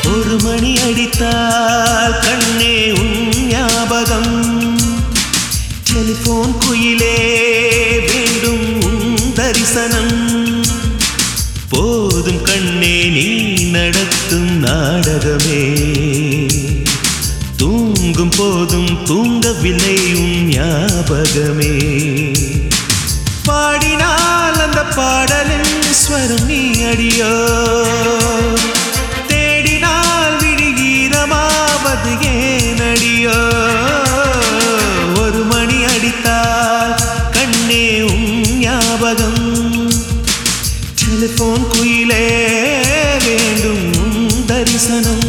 ஒரு மணி அடித்தால் கண்ணே உன் ஞாபகம் டெலிபோன் குயிலே வேண்டும் உன் தரிசனம் போதும் கண்ணே நீ நடத்தும் நாடகமே தூங்கும் போதும் தூங்கவில்லை உன் ஞாபகமே பாடினால் அந்த பாடலின் ஸ்வரம் நீ அடியோ தேடினால் விடுகீரமாவது ஏன் அடியோ ஒரு மணி அடித்தால் கண்ணே உன் ஞாபகம் டெலிபோன் குயிலே வேண்டும் உன் தரிசனம்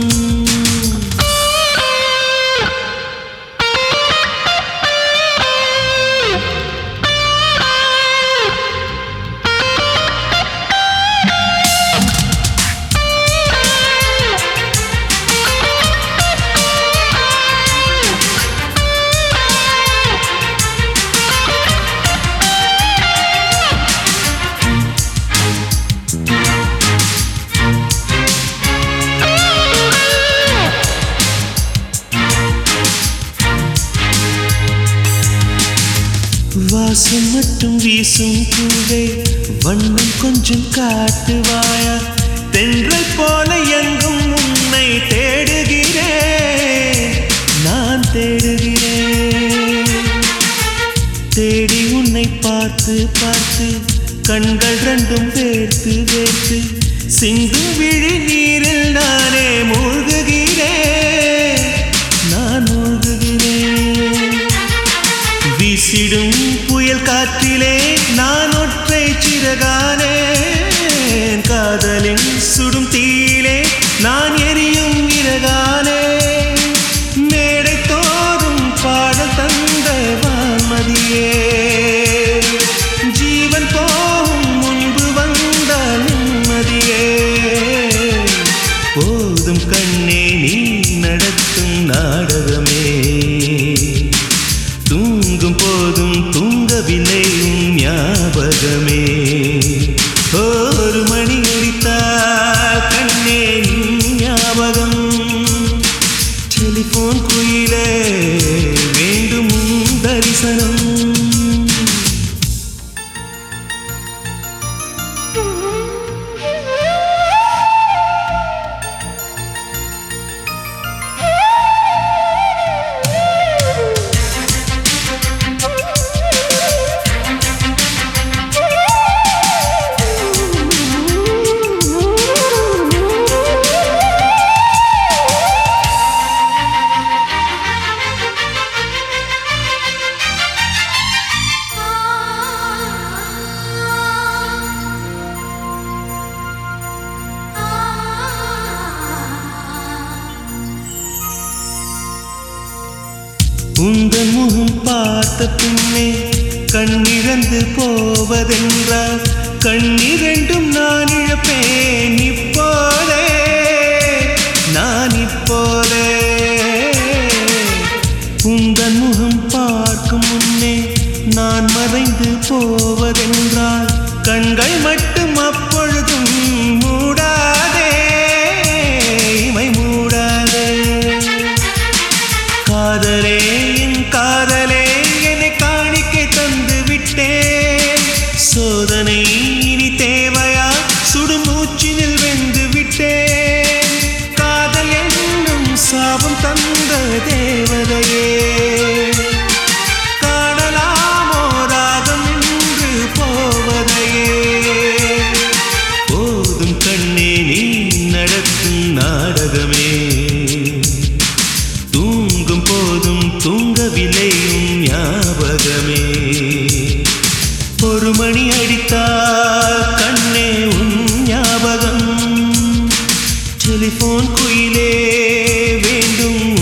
வாசம் மட்டும் வீசும் பூவே வண்ணம் கொஞ்சம் காட்டுவாயா தென்றல் போல எங்கும் உன்னை தேடுகிறேன் நான் தேடுகிறேன் தேடி உன்னை பார்த்து பார்த்து கண்கள் ரெண்டும் வேர்த்து வேர்த்து சிந்தும் விழி நீரில் நானே மூழ்குகிறேன் நான் மூழ்குகிறேன் வீசிடும் புயல் காற்றிலே நான் ஒற்றை சிறகானே காதலின் சுடும் தீயிலே நான் எரியும் இறகானே மேடை தோறும் பாடல் தந்த வான்மதியே ஜீவன் போகும் முன்பு வந்தால் நிம்மதியே போதும் கண்ணே நீ நடத்தும் நாடகமே தூங்கும் போதும் தூங்கவில்லை உன் ஞாபகமே ஒரு மணி அடித்தால் கண்ணே நின் ஞாபகம் டெலிபோன் குயிலே வேண்டும் உன் தரிசனம் உங்கள் முகம் பார்த்த பின்னே கண்ணிழந்து போவதென்றால் கண்ணிரண்டும் நான் இழப்பேன் இப்போதே நான் இப்போதே உங்கள் முகம் பார்க்கும் முன்னே நான் மறைந்து போவதென்றால் கண்கள் மட்டும் அப்பொழுதும் மூடாதே இமை மூடாதே காதலே என் காதலே என்னை காணிக்கை தந்து விட்டேன் சோதனை இனி தேவையா சுடுமூச்சினில் வெந்து விட்டேன் காதல் என்னும் சாபம் தந்த தேவதையே காணலாமோ ராகம் என்று போவதையே போதும் கண்ணே நீ நடத்தும் நாடகமே தூங்கும் போதும் தூங்கவில்லை உன் ஞாபகமே ஒரு மணி அடித்தால் கண்ணே உன் ஞாபகம் டெலிபோன் குயிலே வேண்டும்